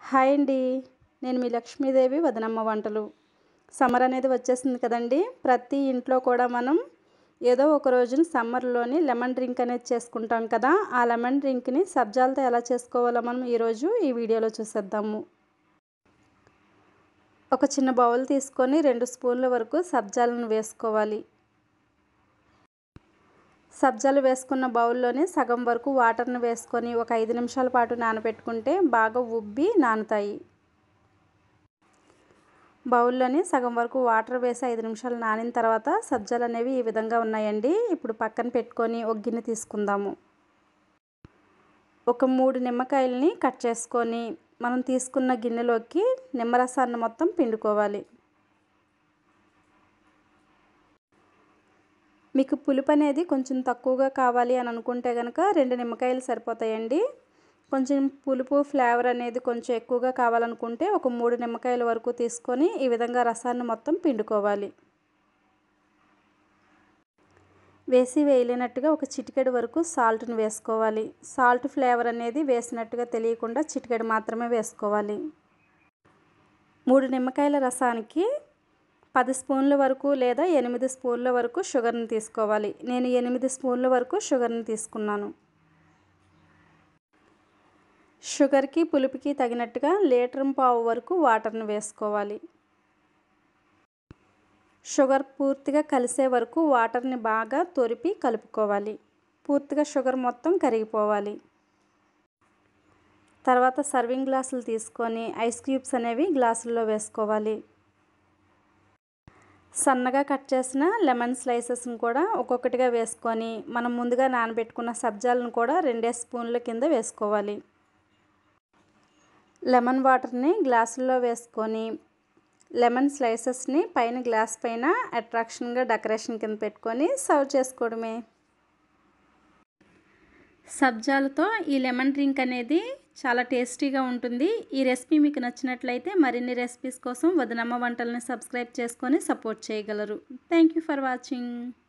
hi అండి నేను మీ లక్ష్మీదేవి వదనమ్మ వంటలు సమ్మర్ అనేది వచ్చేసింది కదండి ప్రతి ఇంట్లో కూడా మనం ఏదో ఒక రోజున సమ్మర్లోని లెమన్ డ్రింక్ అనేది చేసుకుంటాం కదా ఆ లెమన్ డ్రింక్ని సబ్జాలతో ఎలా చేసుకోవాలో మనం ఈరోజు ఈ వీడియోలో చూసేద్దాము ఒక చిన్న బౌల్ తీసుకొని రెండు స్పూన్ల వరకు సబ్జాలను వేసుకోవాలి సబ్జాలు వేసుకున్న బౌల్లోనే సగం వరకు వాటర్ని వేసుకొని ఒక ఐదు నిమిషాల పాటు నానబెట్టుకుంటే బాగా ఉబ్బి నానుతాయి బౌల్లోని సగం వరకు వాటర్ వేసి ఐదు నిమిషాలు నానిన తర్వాత సబ్జాలు అనేవి ఈ విధంగా ఉన్నాయండి ఇప్పుడు పక్కన పెట్టుకొని ఒక గిన్నె తీసుకుందాము ఒక మూడు నిమ్మకాయలని కట్ చేసుకొని మనం తీసుకున్న గిన్నెలోకి నిమ్మరసాన్ని మొత్తం పిండుకోవాలి మీకు పులుపు అనేది కొంచెం తక్కువగా కావాలి అని అనుకుంటే కనుక రెండు నిమ్మకాయలు సరిపోతాయండి కొంచెం పులుపు ఫ్లేవర్ అనేది కొంచెం ఎక్కువగా కావాలనుకుంటే ఒక మూడు నిమ్మకాయల వరకు తీసుకొని ఈ విధంగా రసాన్ని మొత్తం పిండుకోవాలి వేసి వేయలేనట్టుగా ఒక చిటికెడు వరకు సాల్ట్ని వేసుకోవాలి సాల్ట్ ఫ్లేవర్ అనేది వేసినట్టుగా తెలియకుండా చిటికెడు మాత్రమే వేసుకోవాలి మూడు నిమ్మకాయల రసానికి పది స్పూన్ల వరకు లేదా ఎనిమిది స్పూన్ల వరకు షుగర్ని తీసుకోవాలి నేను ఎనిమిది స్పూన్ల వరకు షుగర్ని తీసుకున్నాను షుగర్కి పులుపుకి తగినట్టుగా లీటర్ పావు వరకు వాటర్ని వేసుకోవాలి షుగర్ పూర్తిగా కలిసే వరకు వాటర్ని బాగా తొరిపి కలుపుకోవాలి పూర్తిగా షుగర్ మొత్తం కరిగిపోవాలి తర్వాత సర్వింగ్ గ్లాసులు తీసుకొని ఐస్ క్యూబ్స్ అనేవి గ్లాసుల్లో వేసుకోవాలి సన్నగా కట్ చేసిన లెమన్ స్లైసెస్ని కూడా ఒక్కొక్కటిగా వేసుకొని మనం ముందుగా నానబెట్టుకున్న సబ్జాలను కూడా రెండే స్పూన్ల కింద వేసుకోవాలి లెమన్ వాటర్ని గ్లాసుల్లో వేసుకొని లెమన్ స్లైసెస్ని పైన గ్లాస్ పైన అట్రాక్షన్గా డెకరేషన్ కింద పెట్టుకొని సర్వ్ చేసుకోవడమే సబ్జాలతో ఈ లెమన్ డ్రింక్ అనేది చాలా టేస్టీగా ఉంటుంది ఈ రెసిపీ మీకు నచ్చినట్లయితే మరిన్ని రెసిపీస్ కోసం వదనమ్మ వంటల్ని సబ్స్క్రైబ్ చేసుకొని సపోర్ట్ చేయగలరు థ్యాంక్ యూ ఫర్ వాచింగ్